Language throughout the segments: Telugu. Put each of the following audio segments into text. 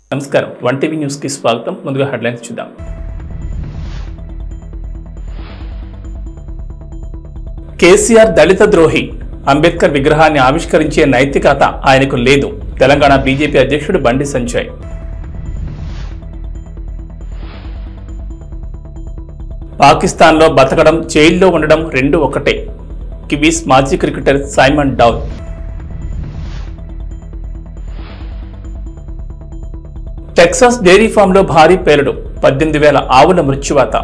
నమస్కారం వన్ టీవీ న్యూస్కి స్వాగతం ముందుగా హెడ్లైన్స్ చూద్దాం కేసీఆర్ దళిత ద్రోహి అంబేద్కర్ విగ్రహాన్ని ఆవిష్కరించే నైతికత ఆయనకు లేదు తెలంగాణ బీజేపీ అధ్యక్షుడు బండి సంజయ్ పాకిస్తాన్లో బతకడం జైల్లో ఉండడం రెండు ఒకటే కివీస్ మాజీ cricketer Simon Doull Texas dairy ఫామ్లో భారీ పేలుడు పద్దెనిమిది వేల ఆవుల మృత్యువాత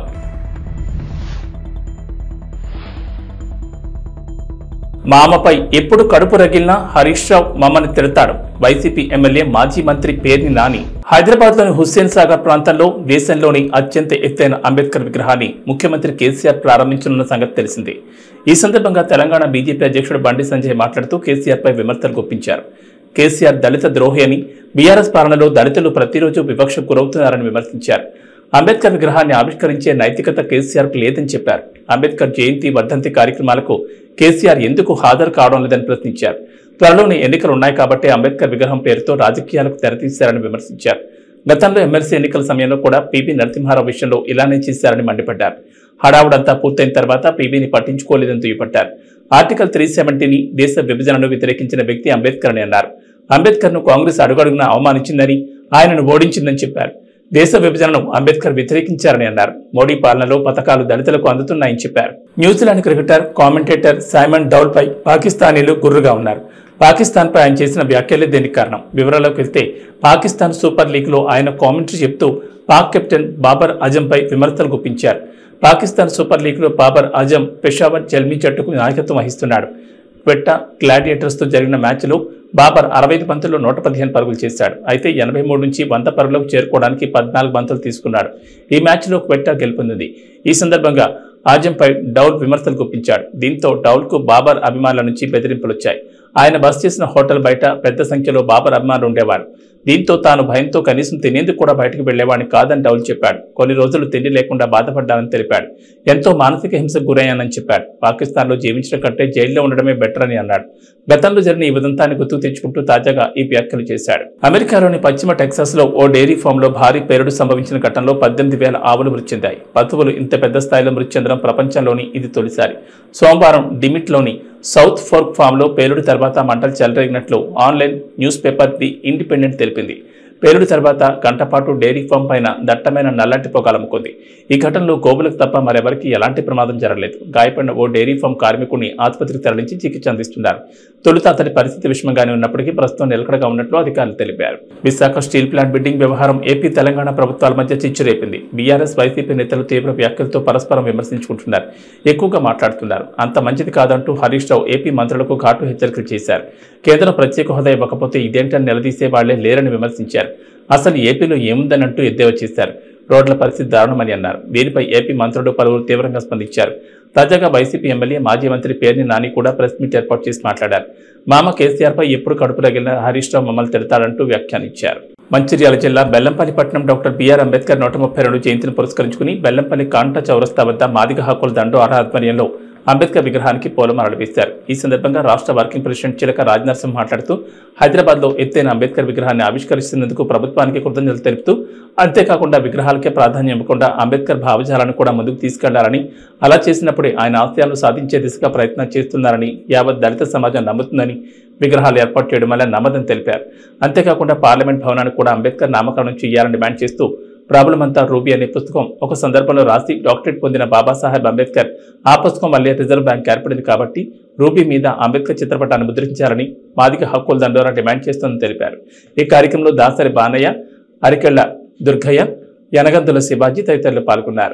మామపై ఎప్పుడు కడుపు రగిలినా హరీష్ రావు మమ్మల్ని తిడతాడు వైసీపీ ఎమ్మెల్యే మాజీ మంత్రి పేర్ని నాని హైదరాబాద్ లోని హుస్సేన్ సాగర్ ప్రాంతంలో దేశంలోని అత్యంత ఎత్తైన అంబేద్కర్ విగ్రహాన్ని ముఖ్యమంత్రి కేసీఆర్ ప్రారంభించనున్న సంగతి తెలిసిందే ఈ సందర్భంగా తెలంగాణ బీజేపీ అధ్యక్షుడు బండి సంజయ్ మాట్లాడుతూ కేసీఆర్ పై విమర్శలు గుప్పించారు కేసీఆర్ దళిత ద్రోహి అని బీఆర్ఎస్ పాలనలో దళితులు ప్రతిరోజు వివక్షకు గురవుతున్నారని విమర్శించారు అంబేద్కర్ విగ్రహాన్ని ఆవిష్కరించే నైతికత కేసీఆర్కు లేదని చెప్పారు అంబేద్కర్ జయంతి వర్ధంతి కార్యక్రమాలకు కేసీఆర్ ఎందుకు హాజరు కావడం లేదని ప్రశ్నించారు త్వరలోనే ఎన్నికలు ఉన్నాయి కాబట్టి అంబేద్కర్ విగ్రహం పేరుతో రాజకీయాలకు తెరతీశారని విమర్శించారు గతంలో ఎమ్మెల్సీ ఎన్నికల సమయంలో కూడా పీబీ నరసింహారావు విషయంలో ఇలానే చేశారని మండిపడ్డారు హడావుడంతా పూర్తయిన తర్వాత పీబీని పట్టించుకోలేదని దుయ్యపట్టారు ఆర్టికల్ త్రీ సెవెంటీని దేశ విభజనను వ్యతిరేకించిన వ్యక్తి అంబేద్కర్ అని అన్నారు అంబేద్కర్ ను కాంగ్రెస్ అడుగడుగునా అవమానించిందని ఆయనను ఓడించిందని చెప్పారు దేశ విభజనను అంబేద్కర్ వ్యతిరేకించారని అన్నారు మోడీ పాలనలో పథకాలు దళితులకు అందుతున్నాయని చెప్పారు New Zealand cricketer commentator Simon Doull పై పాకిస్తానీలు గుర్రుగా ఉన్నారు పాకిస్తాన్ పై ఆయన చేసిన వ్యాఖ్యలే దీనికి కారణం వివరాల్లోకి వెళ్తే పాకిస్తాన్ సూపర్ లీగ్ లో ఆయన కామెంటరీ చెప్తూ పాక్ కెప్టెన్ బాబర్ అజం పై విమర్శలు గుప్పించారు పాకిస్తాన్ సూపర్ లీగ్ లో బాబర్ అజం పెషావర్ జల్మీ జట్టుకు నాయకత్వం వహిస్తున్నాడు క్వెట్టా గ్లాడియేటర్స్ తో జరిగిన మ్యాచ్లో బాబర్ అరవై ఐదు బంతుల్లో నూట పదిహేను పరుగులు చేశాడు అయితే ఎనభై మూడు నుంచి వంద పరుగులకు చేరుకోవడానికి పద్నాలుగు బంతులు తీసుకున్నాడు ఈ మ్యాచ్లో క్వెట్టా గెలుపొందింది ఈ సందర్భంగా ఆజంపై డౌల్ విమర్శలు గుప్పించాడు దీంతో డౌల్కు బాబర్ అభిమానుల నుంచి బెదిరింపులు వచ్చాయి ఆయన బస్ చేసిన హోటల్ బయట పెద్ద సంఖ్యలో బాబర్ అభిమానులు ఉండేవారు దీంతో తాను భయంతో కనీసం తినేందుకు కూడా బయటకు వెళ్లేవాడిని కాదని డౌల్ చెప్పాడు కొన్ని రోజులు తిండి లేకుండా బాధపడ్డానని తెలిపాడు ఎంతో మానసిక హింసకు గురయ్యానని చెప్పాడు పాకిస్తాన్లో జీవించడం కంటే జైల్లో ఉండడమే బెటర్ అని అన్నాడు గతంలో జరిగిన ఈ ఉదంతాన్ని గుర్తుకు తెచ్చుకుంటూ తాజాగా ఈ వ్యాఖ్యలు చేశాడు అమెరికాలోని పశ్చిమ టెక్సాస్ లో ఓ డైరీ ఫామ్ లో భారీ పేలుడు సంభవించిన ఘటనలో పద్దెనిమిది వేల ఆవులు మృతి చెందాయి పశువులు ఇంత పెద్ద స్థాయిలో మృతి చెందడం ప్రపంచంలోని ఇది తొలిసారి సోమవారం డిమిట్లోని సౌత్ ఫోర్క్ ఫామ్ లో పేలుడు తర్వాత మంటలు చెలరేగినట్లు online news paper the Independent తెలిపింది పేలుడు తర్వాత గంటపాటు డైరీ ఫామ్ పైన దట్టమైన నల్లటి పొగ అలుముకుంది ఈ ఘటనలో గోవులకు తప్ప మరెవరికి ఎలాంటి ప్రమాదం జరగలేదు గాయపడిన ఓ డైరీ ఫామ్ కార్మికుడిని ఆసుపత్రికి తరలించి చికిత్స అందిస్తున్నారు తొలుత అతని పరిస్థితి విషమంగానే ఉన్నప్పటికీ ప్రస్తుతం నిలకడగా ఉన్నట్లు అధికారులు తెలిపారు విశాఖ స్టీల్ ప్లాంట్ బిడ్డింగ్ వ్యవహారం ఏపీ తెలంగాణ ప్రభుత్వాల మధ్య చిచ్చు రేపింది బీఆర్ఎస్ వైసీపీ నేతలు తీవ్ర వ్యాఖ్యలతో పరస్పరం విమర్శించుకుంటున్నారు ఎక్కువగా మాట్లాడుతున్నారు అంత మంచిది కాదంటూ హరీష్ రావు ఏపీ మంత్రులకు ఘాటు హెచ్చరికలు చేశారు కేంద్రం ప్రత్యేక హోదా ఇవ్వకపోతే ఇదేంటని నిలదీసే వాళ్లే లేరని విమర్శించారు అసలు ఏపీలో ఏముందనంటూ ఎద్దేవా చేశారు రోడ్ల పరిస్థితి దారుణమని అన్నారు దీనిపై ఏపీ మంత్రులు పలువురు తీవ్రంగా స్పందించారు తాజాగా వైసీపీ ఎమ్మెల్యే మాజీ మంత్రి పేర్ని నాని కూడా ప్రెస్ మీట్ ఏర్పాటు చేసి మాట్లాడారు మామ కేసీఆర్ పై ఎప్పుడు కడుపు రగిలిన హరీష్ రావు మమ్మల్ని తిడతాడంటూ వ్యాఖ్యానించారు మంచిర్యాల జిల్లా బెల్లంపల్లి పట్టణం డాక్టర్ బిఆర్ అంబేద్కర్ నూట ముప్పై రెండు జయంతిని పురస్కరించుకుని బెల్లంపల్లి కాంటా చౌరస్తా వద్ద మాదిగ హక్కుల దండోరా ఆధ్వర్యంలో అంబేద్కర్ విగ్రహానికి పూలమాలలు వేశారు ఈ సందర్భంగా రాష్ట్ర వర్కింగ్ ప్రెసిడెంట్ చిలక రాజ్నరసింహ మాట్లాడుతూ హైదరాబాద్ లో ఎత్తైన అంబేద్కర్ విగ్రహాన్ని ఆవిష్కరిస్తున్నందుకు ప్రభుత్వానికి కృతజ్ఞతలు తెలుపుతూ అంతేకాకుండా విగ్రహాలకే ప్రాధాన్యం ఇవ్వకుండా అంబేద్కర్ భావజాలను కూడా ముందుకు తీసుకెళ్లాలని అలా చేసినప్పుడే ఆయన ఆశయాలను సాధించే దిశగా ప్రయత్నం చేస్తున్నారని యావత్ దళిత సమాజం నమ్ముతుందని విగ్రహాలు ఏర్పాటు చేయడం వల్ల నమ్మదని తెలిపారు అంతేకాకుండా పార్లమెంట్ భవనానికి కూడా అంబేద్కర్ నామకరణం చేయాలని డిమాండ్ చేస్తూ ప్రాబ్లం అంతా రూబీ అనే పుస్తకం ఒక సందర్భంలో రాసి డాక్టరేట్ పొందిన బాబాసాహెబ్ అంబేద్కర్ ఆ పుస్తకం వల్లే రిజర్వ్ బ్యాంక్ ఏర్పడింది కాబట్టి రూబీ మీద అంబేద్కర్ చిత్రపటాన్ని ముద్రించాలని మాదిగ హక్కుల దండోరా డిమాండ్ చేస్తోందని తెలిపారు ఈ కార్యక్రమంలో దాసరి బానయ్య అరికెళ్ల దుర్గయ్య యనగంతుల శివాజీ తదితరులు పాల్గొన్నారు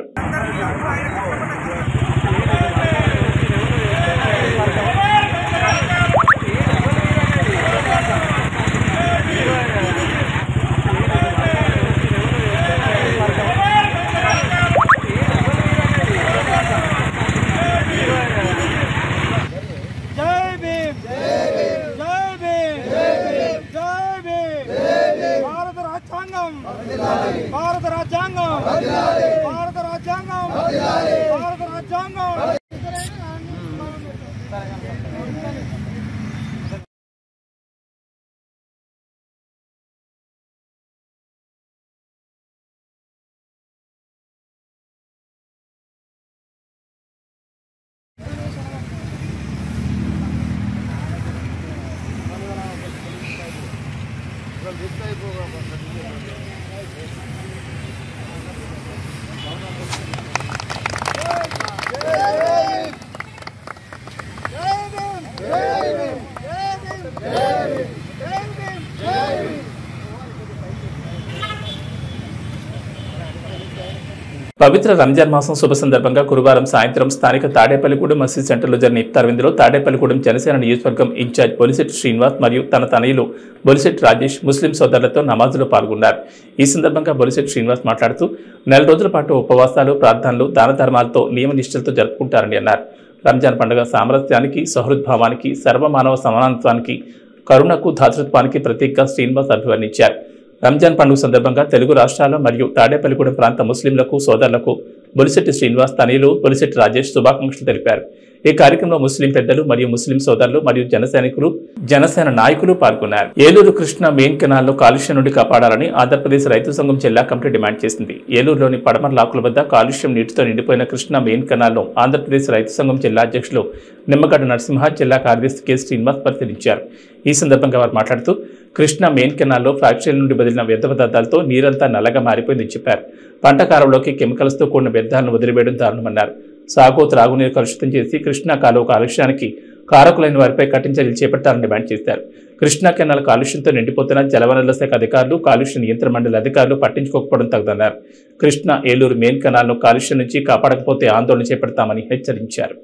జై భీమ్ జై భీమ్ జై భీమ్ భారత రాజ్యాంగం భారత రాజ్యాంగం భారత రాజ్యాంగం భారత రాజ్యాంగం పవిత్ర రంజాన్ మాసం శుభ సందర్భంగా గురువారం సాయంత్రం స్థానిక తాడేపల్లిగూడెం మసీద్ సెంటర్లో జరిగిన ఇఫ్తార్ విందులో తాడేపల్లిగూడెం జనసేన నియోజకవర్గం ఇన్ఛార్జ్ బొలిశెట్టి శ్రీనివాస్ మరియు తన తనయులు బొలిశెట్టి రాజేష్ ముస్లిం సోదరులతో నమాజులో పాల్గొన్నారు ఈ సందర్భంగా బొలిశెట్టి శ్రీనివాస్ మాట్లాడుతూ నెల రోజుల పాటు ఉపవాసాలు ప్రార్థనలు దాన ధర్మాలతో నియమ నిష్ఠలతో జరుపుకుంటారని అన్నారు రంజాన్ పండుగ సామరస్యానికి సహృద్భావానికి సర్వమానవ సమానత్వానికి కరుణకు దాతృత్వానికి ప్రతీకగా శ్రీనివాస్ అభివర్ణించారు రంజాన్ పండుగ సందర్భంగా తెలుగు రాష్ట్రాల మరియు తాడేపల్లిగూడెం ప్రాంత ముస్లింలకు సోదరులకు బొలిశెట్టి శ్రీనివాస్ తనయులు బొలిశెట్టి రాజేష్ శుభాకాంక్షలు తెలిపారు ఈ కార్యక్రమంలో ముస్లిం పెద్దలు మరియు ముస్లిం సోదరులు మరియు జన సైనికులు జనసేన నాయకులు పాల్గొన్నారు ఏలూరు కృష్ణ మెయిన్ కెనాల్లో కాలుష్యం నుండి కాపాడాలని ఆంధ్రప్రదేశ్ రైతు సంఘం జిల్లా కమిటీ డిమాండ్ చేసింది ఏలూరులోని పడమర లాకుల వద్ద కాలుష్యం నీటితో నిండిపోయిన కృష్ణ మెయిన్ కెనాల్ను ఆంధ్రప్రదేశ్ రైతు సంఘం జిల్లా అధ్యక్షులు నిమ్మగడ్డ నరసింహ జిల్లా కార్యదర్శి కె శ్రీనివాస్ పరిశీలించారు ఈ సందర్భంగా వారు మాట్లాడుతూ కృష్ణ మెయిన్ కెనాల్లో ఫ్యాక్టరీల నుండి వదిలిన వ్యర్థ పదార్థాలతో నీరంతా నల్లగా మారిపోయిందని చెప్పారు పంట కాలంలోకి కెమికల్స్తో కూడిన వ్యర్థాలను వదిలివేయడం దారుణమన్నారు సాగు త్రాగునీరు కలుషితం చేసి కృష్ణా కాలువ కాలుష్యానికి కారకులైన వారిపై కఠిన చర్యలు చేపట్టాలని డిమాండ్ చేశారు కృష్ణా కెనాల్ కాలుష్యంతో నిండిపోతున్న జలవనరుల శాఖ అధికారులు కాలుష్య నియంత్రణ మండలి అధికారులు పట్టించుకోకపోవడం తగదన్నారు కృష్ణా ఏలూరు మెయిన్ కెనాల్ను కాలుష్యం నుంచి కాపాడకపోతే ఆందోళన చేపడతామని హెచ్చరించారు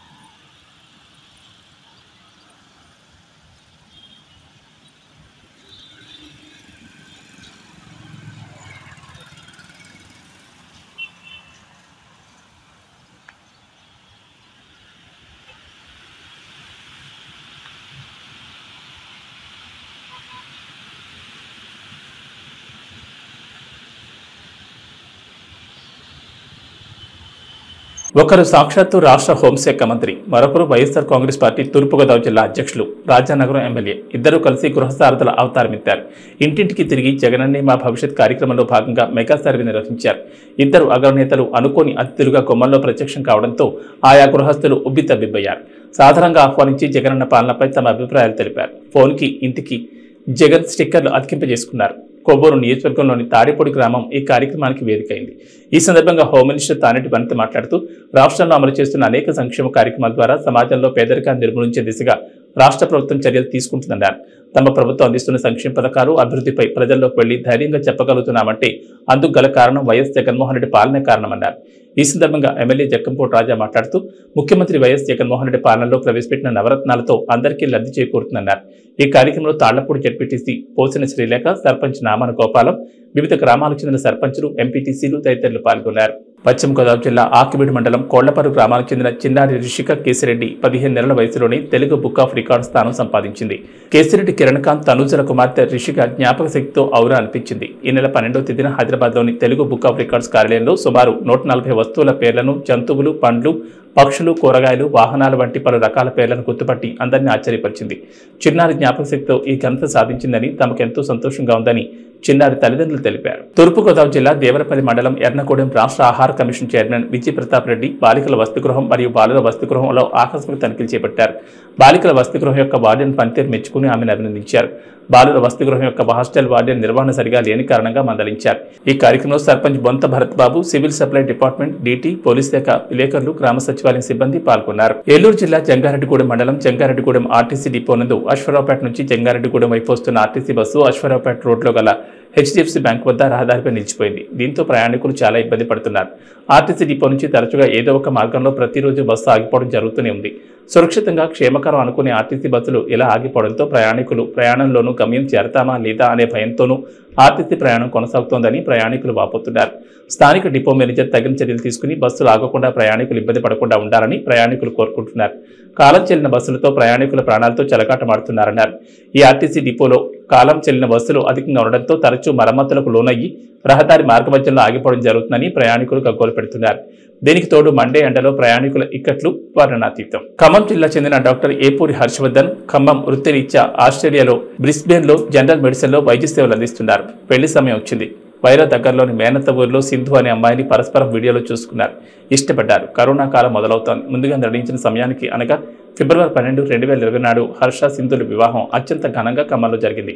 ఒకరు సాక్షాత్తు రాష్ట్ర హోంశాఖ మంత్రి మరొకరు వైఎస్ఆర్ కాంగ్రెస్ పార్టీ తూర్పుగోదావరి జిల్లా అధ్యక్షులు రాజానగరం ఎమ్మెల్యే ఇద్దరు కలిసి గృహ సారథుల అవతారమెత్తారు ఇంటింటికి తిరిగి జగనన్నే మా భవిష్యత్ కార్యక్రమంలో భాగంగా మెగా సర్వే నిర్వహించారు ఇద్దరు అగ్రనేతలు అనుకోని అతిథులుగా కొమ్మల్లో ప్రత్యక్షం కావడంతో ఆయా గృహస్థులు ఉబ్బితబ్బిబ్బయ్యారు సాధారణంగా ఆహ్వానించి జగనన్న పాలనపై తమ అభిప్రాయాలు తెలిపారు ఫోన్కి ఇంటికి జగన్ స్టిక్కర్లు అతికింపజేసుకున్నారు కొవ్వూరు నియోజకవర్గంలోని తాడిపొడి గ్రామం ఈ కార్యక్రమానికి వేదికైంది ఈ సందర్భంగా హోమ్ మినిస్టర్ తానేటి వనిత మాట్లాడుతూ రాష్ట్రంలో అమలు చేస్తున్న అనేక సంక్షేమ కార్యక్రమాల ద్వారా సమాజంలో పేదరికాన్ని నిర్మూలించే దిశగా రాష్ట్ర ప్రభుత్వం చర్యలు తీసుకుంటుందన్నారు తమ ప్రభుత్వం అందిస్తున్న సంక్షేమ పథకాలు అభివృద్ధిపై ప్రజల్లోకి వెళ్లి ధైర్యంగా చెప్పగలుగుతున్నామంటే అందుకు గల కారణం వైఎస్ జగన్మోహన్ రెడ్డి పాలనే కారణమన్నారు ఈ సందర్భంగా ఎమ్మెల్యే జక్కంపూడి రాజా మాట్లాడుతూ ముఖ్యమంత్రి వైఎస్ జగన్మోహన్ రెడ్డి పాలనలో ప్రవేశపెట్టిన నవరత్నాలతో అందరికీ లబ్ధి చేకూరుతుందన్నారు ఈ కార్యక్రమంలో తాళ్లపూడి జడ్పీటీసీ పోసిన శ్రీలేఖ సర్పంచ్ నామన గోపాలం వివిధ గ్రామాలకు చెందిన సర్పంచులు ఎంపీటీసీలు తదితరులు పాల్గొన్నారు పశ్చిమ గోదావరి జిల్లా ఆకివీడు మండలం కోళ్లపరు గ్రామానికి చెందిన చిన్నారి రిషిక కేసిరెడ్డి పదిహేను నెలల వయసులోనే తెలుగు బుక్ ఆఫ్ రికార్డ్ స్థానం సంపాదించింది కేసిరెడ్డి కిరణ్కాంత్ తనుజల కుమార్తె రిషిక జ్ఞాపక శక్తితో ఔరా అనిపించింది ఈ నెల పన్నెండవ తేదీన హైదరాబాద్లోని తెలుగు బుక్ ఆఫ్ రికార్డ్స్ కార్యాలయంలో సుమారు నూట నలభై వస్తువుల పేర్లను జంతువులు పండ్లు పక్షులు కూరగాయలు వాహనాల వంటి పలు రకాల పేర్లను గుర్తుపట్టి అందరినీ ఆశ్చర్యపరిచింది చిన్నారి జ్ఞాపక శక్తితో ఈ ఘనత సాధించిందని తమకెంతో సంతోషంగా ఉందని చిన్నారి తల్లిదండ్రులు తెలిపారు తూర్పుగోదావరి జిల్లా దేవరపల్లి మండలం ఎర్నగూడెం రాష్ట్ర ఆహార కమిషన్ చైర్మన్ విజయ్ ప్రతాప్ రెడ్డి బాలికల వసతిగృహం మరియు బాలుర వసతిగృహంలో ఆకస్మిక తనిఖీలు చేపట్టారు బాలికల వసతిగృహం యొక్క వార్డెన్ పనితీరు మెచ్చుకుని ఆమెను అభినందించారు బాలుర వసతిగృహం యొక్క హాస్టల్ వార్డెన్ నిర్వహణ సరిగా లేని కారణంగా మందలించారు ఈ కార్యక్రమంలో sarpanch Bontha Bharat Babu civil supply department DT police శాఖ విలేకరులు గ్రామ సచివాలయం సిబ్బంది పాల్గొన్నారు ఏలూరు జిల్లా జంగారెడ్డిగూడెం మండలం జంగారెడ్డిగూడెం ఆర్టీసీ డిపో నందు అశ్వరావుపేట నుంచి జంగారెడ్డిగూడెం వైపు వస్తున్న ఆర్టీసీ బస్సు అశ్వరావుపేట రోడ్లో గల హెచ్డిఎఫ్సి బ్యాంక్ వద్ద రహదారిపై నిలిచిపోయింది దీంతో ప్రయాణికులు చాలా ఇబ్బంది పడుతున్నారు ఆర్టీసీ డిపో నుంచి తరచుగా ఏదో ఒక మార్గంలో ప్రతిరోజు బస్సు ఆగిపోవడం జరుగుతూనే ఉంది సురక్షితంగా క్షేమకరం అనుకునే ఆర్టీసీ బస్సులు ఇలా ఆగిపోవడంతో ప్రయాణికులు ప్రయాణంలోనూ గమ్యం చేరతామా లేదా అనే భయంతోనూ ఆర్టీసీ ప్రయాణం కొనసాగుతోందని ప్రయాణికులు వాపోతున్నారు స్థానిక డిపో మేనేజర్ తగిన చర్యలు తీసుకుని బస్సులు ఆగకుండా ప్రయాణికులు ఇబ్బంది పడకుండా ఉండాలని ప్రయాణికులు కోరుకుంటున్నారు కాలం చెల్లిన బస్సులతో ప్రయాణికుల ప్రాణాలతో చెలకాటమాడుతున్నారన్నారు ఈ ఆర్టీసీ డిపోలో కాలం చెల్లిన బస్సులు అధికంగా ఉండడంతో తరచూ మరమ్మతులకు లోనయ్యి రహదారి మార్గమధ్యంలో ఆగిపోవడం జరుగుతుందని ప్రయాణికులు గగ్గోలు పెడుతున్నారు దీనికి తోడు మండే ఎండలో ప్రయాణికుల ఇక్కట్లు వర్ణనాతీతం ఖమ్మం జిల్లా చెందిన డాక్టర్ ఏపూరి హర్షవర్ధన్ ఖమ్మం వృత్తిరీత్యా ఆస్ట్రేలియాలో బ్రిస్బేన్లో జనరల్ మెడిసిన్లో వైద్య సేవలు అందిస్తున్నారు పెళ్లి సమయం వచ్చింది వైరా దగ్గరలోని మేనత్త ఊరిలో సింధు అనే అమ్మాయిని పరస్పరం వీడియోలో చూసుకున్నారు ఇష్టపడ్డారు కరోనా కాలం మొదలవుతోంది ముందుగా నిర్ణయించిన సమయానికి అనగా ఫిబ్రవరి పన్నెండు రెండు వేల ఇరవై నాడు హర్ష సింధుల వివాహం అత్యంత ఘనంగా ఖమ్మంలో జరిగింది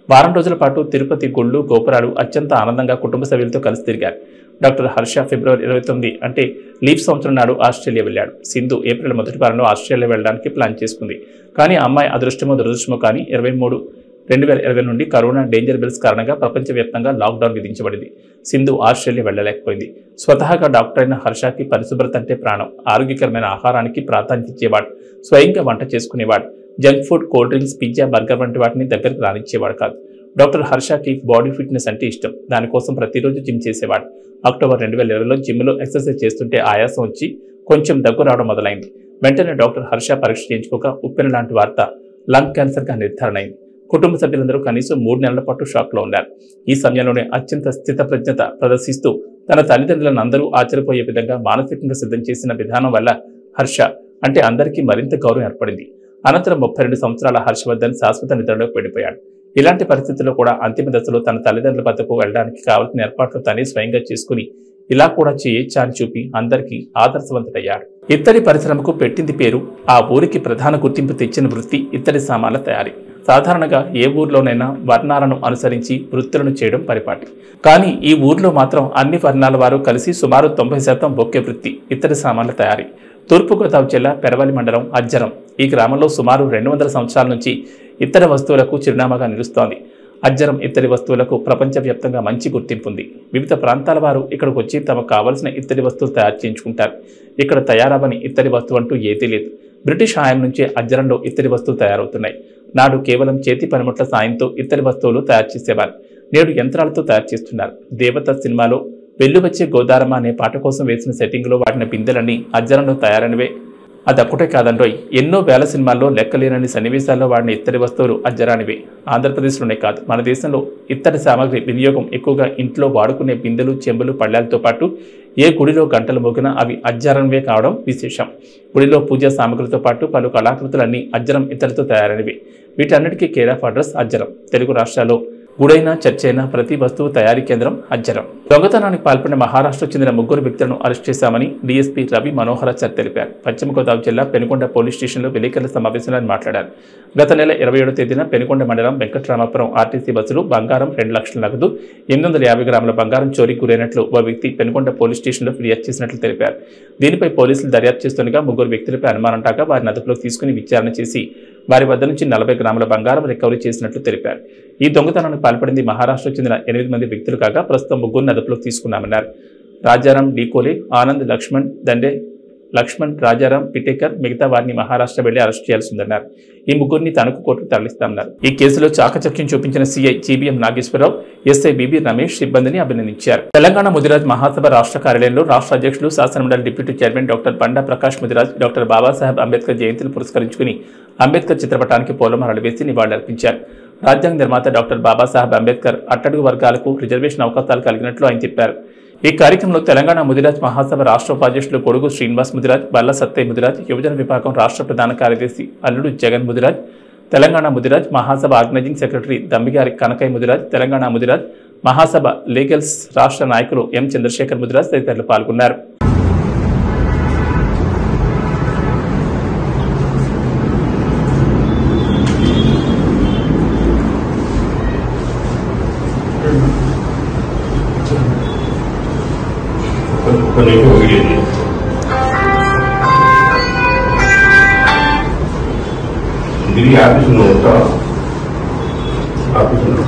వారం రోజుల పాటు తిరుపతి గుళ్ళు గోపురాలు అత్యంత ఆనందంగా కుటుంబ సభ్యులతో కలిసి తిరిగారు డాక్టర్ హర్ష ఫిబ్రవరి ఇరవై తొమ్మిది అంటే లీప్ సంవత్సరం నాడు ఆస్ట్రేలియా వెళ్ళాడు సింధు ఏప్రిల్ మొదటి వారంలో ఆస్ట్రేలియా వెళ్ళడానికి ప్లాన్ చేసుకుంది కానీ ఆ అమ్మాయి అదృష్టమో దురదృష్టమో కానీ ఇరవై మూడు రెండు వేల ఇరవై నుండి కరోనా డేంజర్ బిల్స్ కారణంగా ప్రపంచవ్యాప్తంగా లాక్డౌన్ విధించబడింది సింధు ఆస్ట్రేలియా వెళ్ళలేకపోయింది స్వతహాగా డాక్టర్ అయిన హర్షకి పరిశుభ్రత అంటే ప్రాణం ఆరోగ్యకరమైన ఆహారానికి ప్రాధాన్యత ఇచ్చేవాడు స్వయంగా వంట చేసుకునేవాడు junk food cold drinks pizza burger వంటి వాటిని దగ్గరకు రానిచ్చేవాడు కాదు డాక్టర్ హర్షకి బాడీ ఫిట్నెస్ అంటే ఇష్టం దానికోసం ప్రతిరోజు జిమ్ చేసేవాడు అక్టోబర్ రెండు వేల ఇరవైలో జిమ్లో ఎక్సర్సైజ్ చేస్తుంటే ఆయాసం వచ్చి కొంచెం దగ్గు రావడం మొదలైంది వెంటనే డాక్టర్ హర్ష పరీక్ష చేయించుకోక ఉప్పెన లాంటి వార్త లంగ్ క్యాన్సర్గా నిర్ధారణ అయింది కుటుంబ సభ్యులందరూ కనీసం మూడు నెలల పాటు షాక్లో ఉన్నారు ఈ సమయంలోనే అత్యంత స్థితప్రజ్ఞత ప్రదర్శిస్తూ తన తల్లిదండ్రులను అందరూ ఆశ్చర్యపోయే విధంగా మానసికంగా సిద్ధం చేసిన విధానం వల్ల హర్ష అంటే అందరికీ మరింత గౌరవం ఏర్పడింది అనంతరం ముప్పై రెండు సంవత్సరాల హర్షవర్ధన్ శాశ్వత నిద్రలోకి వెళ్ళిపోయాడు ఇలాంటి పరిస్థితుల్లో కూడా అంతిమ దశలో తన తల్లిదండ్రుల వద్దకు వెళ్ళడానికి కావాల్సిన ఏర్పాట్లు తనే స్వయంగా చేసుకుని ఇలా కూడా చేయొచ్చా అని చూపి అందరికీ ఆదర్శవంతుడయ్యాడు ఇత్తడి పరిశ్రమకు పెట్టింది పేరు ఆ ఊరికి ప్రధాన గుర్తింపు తెచ్చిన వృత్తి ఇత్తడి సామాన్ల తయారీ సాధారణంగా ఏ ఊర్లోనైనా వర్ణాలను అనుసరించి వృత్తులను చేయడం పరిపాటి కానీ ఈ ఊర్లో మాత్రం అన్ని వర్ణాల వారు కలిసి సుమారు తొంభై శాతం ఒకే వృత్తి ఇత్తడి సామాన్ల తయారీ తూర్పుగోదావరి జిల్లా పెరవలి మండలం అజ్జరం ఈ గ్రామంలో సుమారు రెండు వందల సంవత్సరాల నుంచి ఇతర వస్తువులకు చిరునామాగా నిలుస్తోంది అజ్జరం ఇత్తడి వస్తువులకు ప్రపంచవ్యాప్తంగా మంచి గుర్తింపు ఉంది వివిధ ప్రాంతాల వారు ఇక్కడికి వచ్చి తమకు కావలసిన ఇత్తడి వస్తువులు తయారు చేయించుకుంటారు ఇక్కడ తయారవని ఇత్తడి వస్తువు అంటూ ఏదీ లేదు బ్రిటిష్ హాయం నుంచే అజ్జరంలో ఇత్తడి వస్తువులు తయారవుతున్నాయి నాడు కేవలం చేతి పనిముట్ల సాయంతో ఇత్తడి వస్తువులు తయారు చేసేవారు నేడు యంత్రాలతో తయారు చేస్తున్నారు దేవత సినిమాలో వెల్లువచ్చే గోదారమ్మ అనే పాట కోసం వేసిన సెట్టింగ్లో వాడిన బిందెలన్నీ అజ్జరంలో తయారనివే అదొక్కటే కాదండోయ్ ఎన్నో వేల సినిమాల్లో లెక్కలేనని సన్నివేశాల్లో వాడిన ఇత్తడి వస్తువులు అజ్జరానివే ఆంధ్రప్రదేశ్లోనే కాదు మన దేశంలో ఇత్తడి సామాగ్రి వినియోగం ఎక్కువగా ఇంట్లో వాడుకునే బిందెలు చెంబులు పళ్ళాలతో పాటు ఏ గుడిలో గంటలు మోగినా అవి అజ్జరంవే కావడం విశేషం గుడిలో పూజా సామగ్రితో పాటు పలు కళాకృతులన్నీ అజ్జరం ఇత్తడితో తయారైనవి వీటన్నిటికీ care of address Ajjaram Telugu రాష్ట్రాల్లో గుడైన చర్చైన ప్రతి వస్తువు తయారీ కేంద్రం అజ్జరం దొంగతనానికి పాల్పడిన మహారాష్ట్రకు చెందిన ముగ్గురు వ్యక్తులను అరెస్ట్ చేశామని డీఎస్పీ రవి మనోహరాచార్ తెలిపారు పశ్చిమ గోదావరి జిల్లా పెనుకొండ పోలీస్ స్టేషన్లో విలేకరుల సమావేశంలో ఆయన మాట్లాడారు గత నెల ఇరవై ఏడో తేదీన పెనుకొండ మండలం వెంకటరామాపురం ఆర్టీసీ బస్సులో బంగారం రెండు లక్షల నగదు ఎనిమిది వందల యాభై గ్రాముల బంగారం చోరీకి గురైనట్లు ఓ వ్యక్తి పెనుకొండ పోలీస్ స్టేషన్లో ఫిర్యాదు చేసినట్లు తెలిపారు దీనిపై పోలీసులు దర్యాప్తు చేస్తుండగా ముగ్గురు వ్యక్తులపై అనుమానం టాగా వారిని అదుపులోకి తీసుకుని విచారణ చేసి వారి వద్ద నుంచి నలభై గ్రాముల బంగారం రికవరీ చేసినట్లు తెలిపారు ఈ దొంగతనానికి పాల్పడింది మహారాష్ట్రకు చెందిన ఎనిమిది మంది వ్యక్తులు కాగా ప్రస్తుతం ముగ్గురిని అదుపులోకి తీసుకున్నామన్నారు రాజారాం డీకోలే ఆనంద్ లక్ష్మణ్ దండే లక్ష్మణ్ రాజారాం పిటేకర్ మిగతా వారిని మహారాష్ట్ర వెళ్లి అరెస్ట్ చేయాల్సి ఉందన్నారు ఈ ముగ్గురిని తణుకు కోర్టుకు తరలిస్తామన్నారు ఈ కేసులో చాకచక్యం చూపించిన CI GBM Nageswara Rao SI BB Ramesh సిబ్బందిని అభినందించారు తెలంగాణ ముదిరాజ్ మహాసభ రాష్ట్ర కార్యాలయంలో రాష్ట్ర అధ్యక్షులు శాసనమండలి deputy chairman doctor Banda Prakash Mudiraj doctor Babasaheb Ambedkar జయంతిని పురస్కరించుకుని అంబేద్కర్ చిత్రపటానికి పూలమాలలు వేసి నివాళులర్పించారు రాజ్యాంగ నిర్మాత డాక్టర్ బాబాసాహెబ్ అంబేద్కర్ అట్టడుగు వర్గాలకు రిజర్వేషన్ అవకాశాలు కలిగినట్లు ఆయన చెప్పారు ఈ కార్యక్రమంలో తెలంగాణ ముదిరాజ్ మహాసభ రాష్ట్ర ఉపాధ్యక్షులు కొడుగు శ్రీనివాస్ ముదిరాజ్ బల్ల సత్తయ్య ముదిరాజ్ యువజన విభాగం రాష్ట్ర ప్రధాన కార్యదర్శి అల్లుడు Jagan Mudiraj Telangana Mudiraj Mahasabha organising secretary Dammigari Kanakayya Mudiraj Telangana Mudiraj Mahasabha legals రాష్ట్ర నాయకులు ఎం చంద్రశేఖర్ ముదిరాజ్ తదితరులు పాల్గొన్నారు కొన్నింటి ఒకటి తిరిగి ఆఫీసులో ఉంటా ఆఫీసులో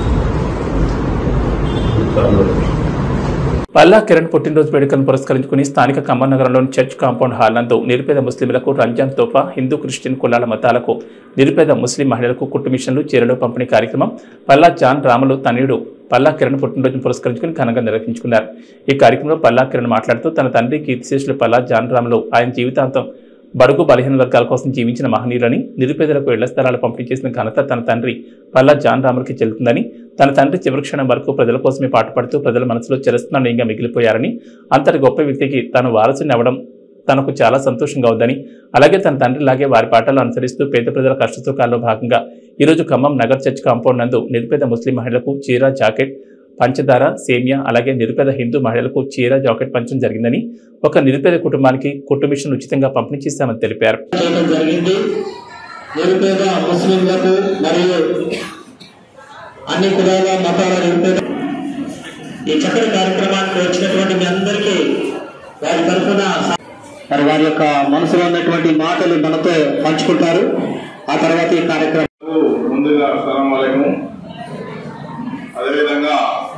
పల్లా కిరణ్ పుట్టినరోజు వేడుకలను పురస్కరించుకుని స్థానిక ఖమ్మం నగరంలోని చర్చ్ కాంపౌండ్ హాల్ నందు నిరుపేద ముస్లింలకు రంజాన్ తోఫా హిందూ క్రిస్టియన్ కులాల మతాలకు నిరుపేద ముస్లిం మహిళలకు కుట్టు మిషన్లు చీరలు పంపిణీ కార్యక్రమం పల్లా జాన్ రాములు తనయుడు పల్లా కిరణ్ పుట్టినరోజును పురస్కరించుకుని ఘనంగా నిర్వహించుకున్నారు ఈ కార్యక్రమంలో పల్లా కిరణ్ మాట్లాడుతూ తన తండ్రి కీర్తిశేషులు పల్లా జాన్ రాములు ఆయన జీవితాంతం బడుగు బలహీన వర్గాల కోసం జీవించిన మహనీయులని నిరుపేదలకు ఇళ్ల స్థలాలు పంపిణీ చేసిన ఘనత తన తండ్రి పల్లా జాన్ రాములకి చెల్లుతుందని తన తండ్రి చివరి క్షణం వరకు ప్రజల కోసమే పాటుపడుతూ ప్రజల మనసులో చిరస్నానంగా మిగిలిపోయారని అంతటి గొప్ప వ్యక్తికి తాను వారసుని అవ్వడం తనకు చాలా సంతోషంగా ఉందని అలాగే తన తండ్రిలాగే వారి పాటలు అనుసరిస్తూ పేద ప్రజల కష్టసుఖాల్లో భాగంగా ఈరోజు ఖమ్మం నగర్ చర్చ్ కాంపౌండ్ నందు నిరుపేద ముస్లిం మహిళలకు చీర జాకెట్ పంచదార సేమియా అలాగే నిరుపేద హిందూ మహిళలకు చీర జాకెట్ పంచడం జరిగిందని ఒక నిరుపేద కుటుంబానికి కుట్టు మిషన్ ఉచితంగా పంపిణీ చేశామని తెలిపారు చేయడం జరిగింది నిరుపేద ముస్లింలకు మరియు అన్ని కులాల మతాల నిరుపేద ఈ చక్కటి కార్యక్రమానికి వచ్చినటువంటి మీ అందరికీ వారి తరఫున మరి వారి యొక్క మనసులో ఉన్నటువంటి మాటలు మనతో పంచుకుంటారు ఆ తర్వాత ఈ కార్యక్రమం ముందుగా అస్సలం వాలేకం అదేవిధంగా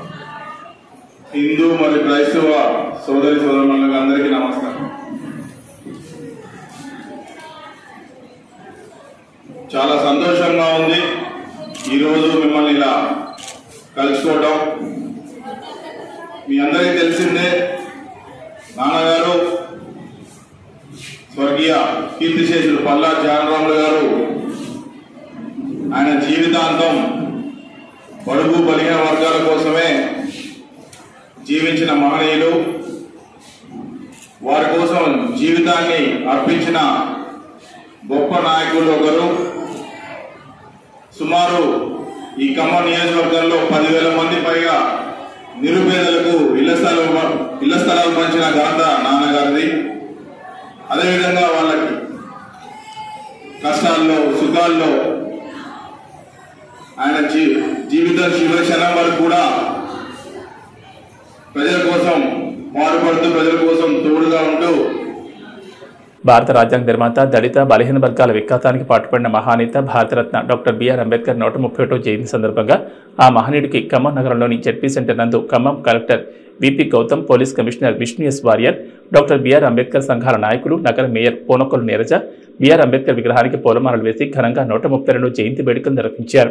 హిందూ మరియు క్రైస్తవ సోదరి సోదరులకు అందరికీ నమస్కారం చాలా సంతోషంగా ఉంది ఈరోజు మిమ్మల్ని ఇలా కలుసుకోవడం మీ అందరికీ తెలిసిందే నాన్నగారు స్వర్గీయ కీర్తిశేషులు పల్లా జానరాములు గారు ఆయన జీవితాంతం బడుగు బలిహీన వర్గాల కోసమే జీవించిన మహనీయులు వారి కోసం జీవితాన్ని అర్పించిన గొప్ప నాయకులు ఒకరు సుమారు ఈ ఖమ్మం నియోజకవర్గంలో పదివేల మంది పైగా నిరుపేదలకు ఇళ్ల స్థలం ఇళ్ల స్థలాలు పంచిన ఘనత నాన్నగారిది అదేవిధంగా వాళ్ళకి కష్టాల్లో సుఖాల్లో ఆయన జీ జీవితం చివరి క్షణం వరకు కూడా ప్రజల కోసం పాటుపడుతూ ప్రజల కోసం తోడుగా ఉంటూ భారత రాజ్యాంగ నిర్మాత దళిత బలహీన వర్గాల వికాసానికి పాటుపడిన మహానేత భారతరత్న డాక్టర్ బిఆర్ అంబేద్కర్ నూట ముప్పై ఒకటో జయంతి సందర్భంగా ఆ మహనీయుడికి ఖమ్మం నగరంలోని జెడ్పీ సెంటర్ నందు Khammam collector VP Gautam police commissioner Vishnu S Warrier doctor BR Ambedkar సంఘాల నాయకులు నగర మేయర్ పోనకొల్లు నీరజ బిఆర్ అంబేద్కర్ విగ్రహానికి పూలమాలలు వేసి ఘనంగా నూట ముప్పై రెండు జయంతి వేడుకలు నిర్వహించారు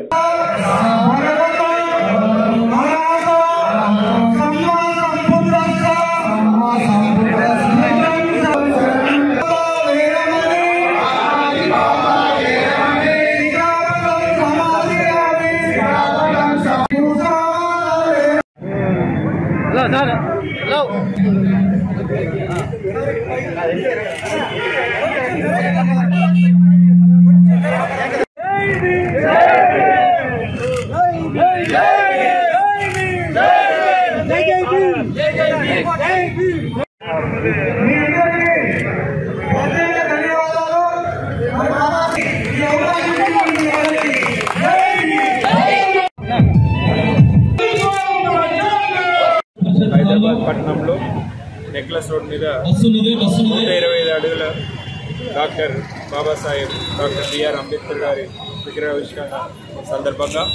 హైదరాబాద్ పట్టణంలో నెక్లెస్ రోడ్ మీద నూట ఇరవై ఐదు అడుగుల doctor Babasaheb doctor BR Ambedkar గారి విగ్రహావిష్కరణ సందర్భంగా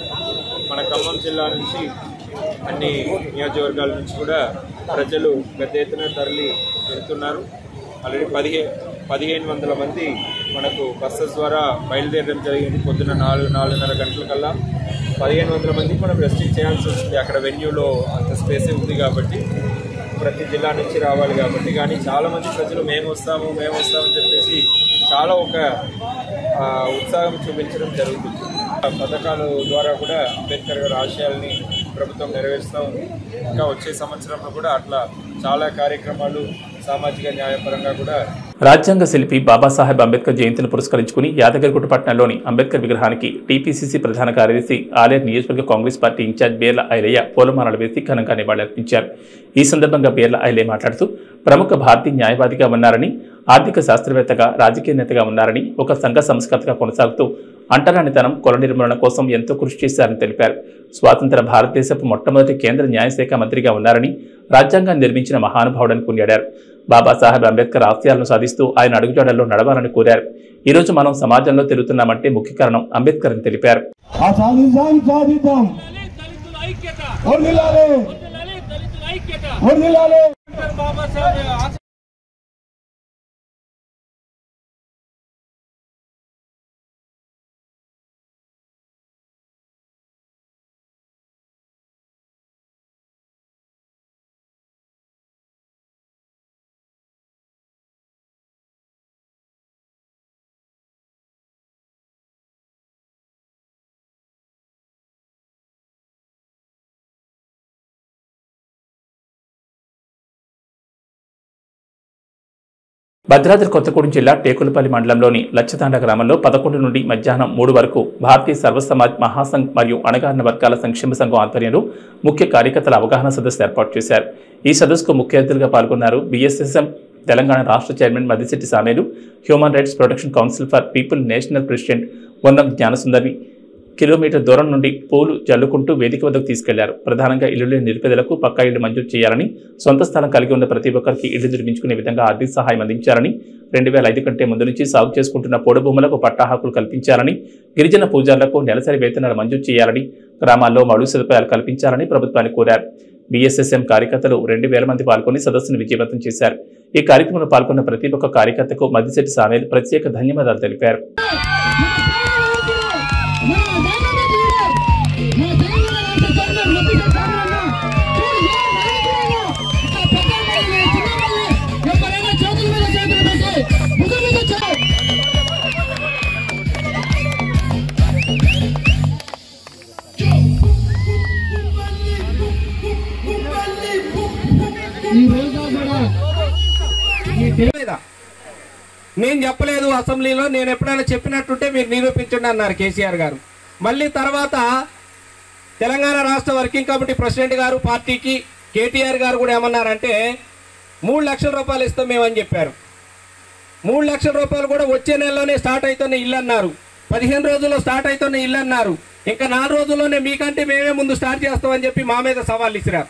మన ఖమ్మం జిల్లా నుంచి అన్ని నియోజకవర్గాల నుంచి కూడా ప్రజలు పెద్ద ఎత్తున తరలి వెళ్తున్నారు ఆల్రెడీ పదిహే పదిహేను వందల మంది మనకు బస్సెస్ ద్వారా బయలుదేరడం జరిగింది పొద్దున్న నాలుగు నాలుగున్నర గంటల కల్లా పదిహేను వందల మందికి మనం రెస్ట్రిక్ట్ చేయాల్సి వస్తుంది అక్కడ వెన్యూలో అంత స్పేస్ ఉంది కాబట్టి ప్రతి జిల్లా నుంచి రావాలి కాబట్టి కానీ చాలా మంది ప్రజలు మేము వస్తాము మేము వస్తామని చెప్పేసి చాలా ఒక ఆ, ఉత్సాహం చూపించడం జరుగుతుంది ఆ పథకాల ద్వారా కూడా అంబేద్కర్ గారి ఆశయాల్ని ప్రభుత్వం నెరవేరుస్తూ ఉంది ఇంకా వచ్చే సంవత్సరంలో కూడా అట్లా చాలా కార్యక్రమాలు సామాజిక న్యాయపరంగా కూడా రాజ్యాంగ శిల్పి బాబాసాహెబ్ అంబేద్కర్ జయంతిని పురస్కరించుకుని యాదగిరిగుట్ట పట్టణంలోని అంబేద్కర్ విగ్రహానికి టీపీసీసీ ప్రధాన కార్యదర్శి ఆలేరు నియోజకవర్గ కాంగ్రెస్ పార్టీ ఇన్ఛార్జ్ బేర్ల ఐలయ్య పూలమాలలు వేసి ఘనంగా నివాళులర్పించారు ఈ సందర్భంగా బేర్ల ఐలయ్య మాట్లాడుతూ ప్రముఖ భారతీయ న్యాయవాదిగా ఉన్నారని ఆర్థిక శాస్త్రవేత్తగా రాజకీయ నేతగా ఉన్నారని ఒక సంఘ సంస్కర్తగా కొనసాగుతూ అంటరానితనం కుల నిర్మూలన కోసం ఎంతో కృషి చేశారని తెలిపారు స్వాతంత్ర భారతదేశపు మొట్టమొదటి కేంద్ర న్యాయశాఖ మంత్రిగా ఉన్నారని రాజ్యాంగాన్ని నిర్మించిన మహానుభావుడని కొనియాడారు బాబాసాహెబ్ అంబేద్కర్ ఆశయాలను సాధిస్తూ ఆయన అడుగుజాడల్లో నడవాలని కోరారు ఈ రోజు మనం సమాజంలో తిరుగుతున్నామంటే ముఖ్య కారణం అంబేద్కర్ అని తెలిపారు ఆ సాధించాం సాధిద్దాం దళితుల ఐక్యత వర్ధిల్లాలి దళితుల ఐక్యత వర్ధిల్లాలి డాక్టర్ బాబాసాహెబ్ ఆశ- భద్రాద్రి కొత్తగూడెం జిల్లా టేకులపల్లి మండలంలోని లచ్చతాండ గ్రామంలో పదకొండు నుండి మధ్యాహ్నం మూడు వరకు భారతీయ సర్వసమాజ్ మహాసంఘ్ మరియు అణగారిన వర్గాల సంక్షేమ సంఘం ఆధ్వర్యంలో ముఖ్య కార్యకర్తల అవగాహన సదస్సు ఏర్పాటు చేశారు ఈ సదస్సుకు ముఖ్య అతిథులుగా పాల్గొన్నారు బీఎస్ఎస్ఎం తెలంగాణ రాష్ట్ర chairman Madishetti Samelu human rights protection council for people national president Unnam Gnanasundari kilometre దూరం నుండి పూలు జల్లుకుంటూ వేదిక వద్దకు తీసుకెళ్లారు ప్రధానంగా ఇల్లు లేని నిరుపేదలకు పక్కా ఇళ్లు మంజూరు చేయాలని సొంత స్థలం కలిగి ఉన్న ప్రతి ఒక్కరికి ఇళ్లు నిర్మించుకునే విధంగా ఆర్థిక సహాయం అందించాలని రెండు వేల ఐదు కంటే ముందు నుంచి సాగు చేసుకుంటున్న పొడు భూములకు పట్టా హక్కులు కల్పించాలని గిరిజన పూజారులకు నెలసరి వేతనాలు మంజూరు చేయాలని గ్రామాల్లో మౌలిక సదుపాయాలు కల్పించాలని ప్రభుత్వాన్ని కోరారు బీఎస్ఎస్ఎం కార్యకర్తలు రెండు వేల మంది పాల్గొని సదస్సును విజయవంతం చేశారు ఈ కార్యక్రమంలో పాల్గొన్న ప్రతి ఒక్క కార్యకర్తకు మద్దిశెట్టి సామేలు ప్రత్యేక ధన్యవాదాలు తెలిపారు లేదా నేను చెప్పలేదు అసెంబ్లీలో నేను ఎప్పుడైనా చెప్పినట్టుంటే మీరు నిరూపించండి అన్నారు కేసీఆర్ గారు మళ్ళీ తర్వాత తెలంగాణ రాష్ట్ర వర్కింగ్ కమిటీ ప్రెసిడెంట్ గారు పార్టీకి కేటీఆర్ గారు కూడా ఏమన్నారంటే మూడు లక్షల రూపాయలు ఇస్తాం మేమని చెప్పారు మూడు లక్షల రూపాయలు కూడా వచ్చే నెలలోనే స్టార్ట్ అవుతున్న ఇల్లు అన్నారు పదిహేను రోజుల్లో స్టార్ట్ అవుతున్న ఇల్లు అన్నారు ఇంకా నాలుగు రోజుల్లోనే మీకంటే మేమే ముందు స్టార్ట్ చేస్తామని చెప్పి మా మీద సవాల్ ఇసిరారు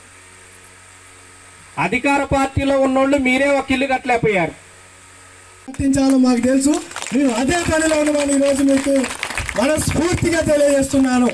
అధికార పార్టీలో ఉన్నోళ్ళు మీరే ఒక ఇల్లు కట్టలేకపోయారు గుర్తించాలో మాకు తెలుసు మేము అదే పనిలో ఉన్నామని ఈరోజు మీకు మనస్ఫూర్తిగా తెలియజేస్తున్నాను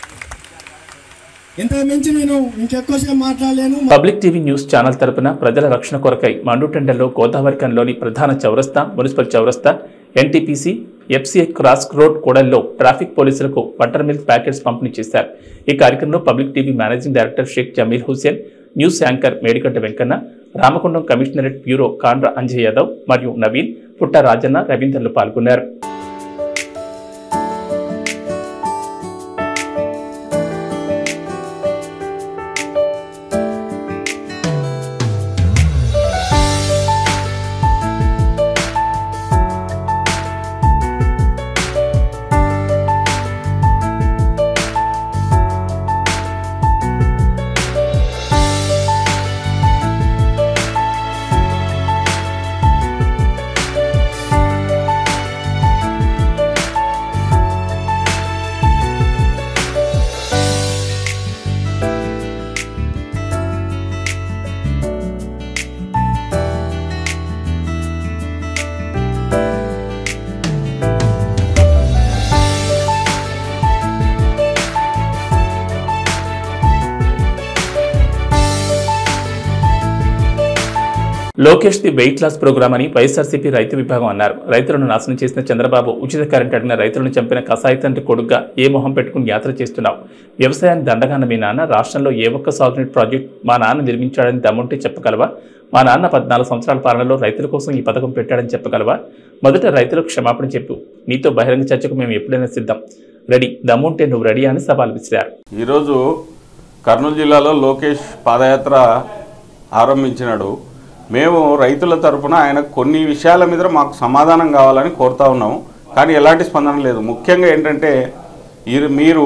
ఇంత మించి నేను ఇంకెక్కువసేపు మాట్లాడలేను పబ్లిక్ టీవీ న్యూస్ ఛానల్ తరపున ప్రజల రక్షణ కొరకై మండుటెండల్లో గోదావరికంలోని ప్రధాన చౌరస్తా మున్సిపల్ చౌరస్తా ఎన్టీపీసీ ఎఫ్సీఐ క్రాస్ రోడ్ కూడల్లో ట్రాఫిక్ పోలీసులకు బటర్ మిల్క్ ప్యాకెట్స్ పంపిణీ చేశారు ఈ కార్యక్రమంలో public TV managing director Sheikh Jameel Hussain news anchor Medigadda Venkanna Ramakondam commissionerate bureau Kandra Anjay Yadav మరియు నవీన్ పుట్ట రాజన్న రవీందర్లు పాల్గొన్నారు Lokesh the weight loss programme అని వైఎస్ఆర్సీపీ రైతు విభాగం అన్నారు రైతులను నాశనం చేసిన చంద్రబాబు ఉచిత కరెంట్ అడిగిన రైతులను చంపిన కసాయి తండ్రి కొడుగ్గా ఏ మొహం పెట్టుకుని యాత్ర చేస్తున్నావు వ్యవసాయాన్ని దండగాన మీ నాన్న రాష్ట్రంలో ఏ ఒక్క సాగునీటి ప్రాజెక్ట్ మా నాన్న నిర్మించాడని దమ్ముంటే చెప్పగలవా మా నాన్న పద్నాలుగు సంవత్సరాల పాలనలో రైతుల కోసం ఈ పథకం పెట్టాడని చెప్పగలవా మొదట రైతులకు క్షమాపణ చెప్పు నీతో బహిరంగ చర్చకు మేము ఎప్పుడైనా సిద్ధం రెడీ దమ్ముంటే నువ్వు రెడీ అని సవాల్ విసిరారు ఈరోజు కర్నూలు జిల్లాలో లోకేష్ పాదయాత్ర ఆరంభించినాడు మేము రైతుల తరపున ఆయన కొన్ని విషయాల మీద మాకు సమాధానం కావాలని కోరుతా ఉన్నాము కానీ ఎలాంటి స్పందన లేదు ముఖ్యంగా ఏంటంటే ఈ- మీరు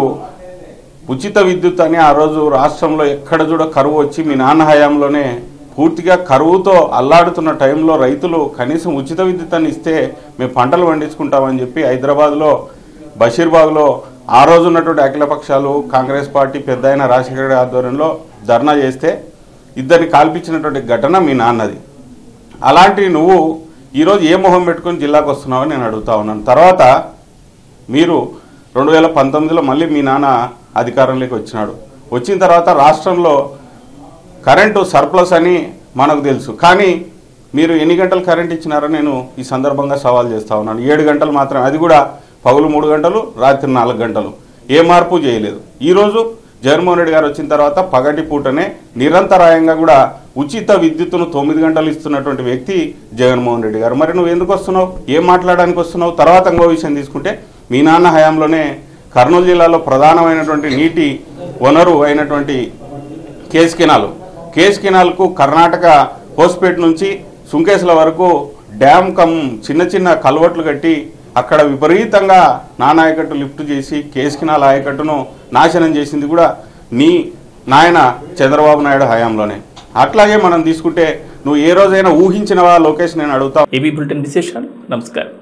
ఉచిత విద్యుత్ అని ఆ రోజు రాష్ట్రంలో ఎక్కడ చూడ కరువు వచ్చి మీ నాన్న హయాంలోనే పూర్తిగా కరువుతో అల్లాడుతున్న టైంలో రైతులు కనీసం ఉచిత విద్యుత్ అని ఇస్తే మేము పంటలు పండించుకుంటామని చెప్పి హైదరాబాద్లో బషీర్బాగ్లో ఆ రోజు ఉన్నటువంటి అఖిలపక్షాలు కాంగ్రెస్ పార్టీ పెద్ద అయిన రాజశేఖర రెడ్డి ఆధ్వర్యంలో ధర్నా చేస్తే ఇద్దరిని కాల్పించినటువంటి ఘటన మీ నాన్నది అలాంటి నువ్వు ఈరోజు ఏ మొహం పెట్టుకొని జిల్లాకు వస్తున్నావని నేను అడుగుతా ఉన్నాను తర్వాత మీరు రెండు వేల పంతొమ్మిదిలో మళ్ళీ మీ నాన్న అధికారంలోకి వచ్చినాడు వచ్చిన తర్వాత రాష్ట్రంలో కరెంటు సర్ప్లస్ అని మనకు తెలుసు కానీ మీరు ఎన్ని గంటలు కరెంట్ ఇచ్చినారో నేను ఈ సందర్భంగా సవాల్ చేస్తా ఉన్నాను ఏడు గంటలు మాత్రం అది కూడా పగులు మూడు గంటలు రాత్రి నాలుగు గంటలు ఏ మార్పు చేయలేదు ఈరోజు జగన్మోహన్ రెడ్డి గారు వచ్చిన తర్వాత పగటి పూటనే నిరంతరాయంగా కూడా ఉచిత విద్యుత్తును తొమ్మిది గంటలు ఇస్తున్నటువంటి వ్యక్తి జగన్మోహన్ రెడ్డి గారు మరి నువ్వు ఎందుకు వస్తున్నావు ఏం మాట్లాడడానికి వస్తున్నావు తర్వాత ఇంకో విషయం తీసుకుంటే మీ నాన్న హయాంలోనే కర్నూలు జిల్లాలో ప్రధానమైనటువంటి నీటి వనరు అయినటువంటి కేస్ కెనాల్ కేస్ కెనాల్కు కర్ణాటక హోస్పేట్ నుంచి సుంకేసుల వరకు డ్యామ్ కమ్ చిన్న చిన్న కల్వట్లు కట్టి అక్కడ విపరీతంగా నాన్న ఆయకట్టు లిఫ్ట్ చేసి కేస్ కెనాల్ ఆయకట్టును నాశనం చేసింది కూడా నీ నాయన చంద్రబాబు నాయుడు హయాంలోనే అట్లాగే మనం తీసుకుంటే నువ్వు ఏ రోజైనా ఊహించినవా లోకేష్ నేను అడుగుతా ఏబీ బులెటిన్ విశేషాలు నమస్కారం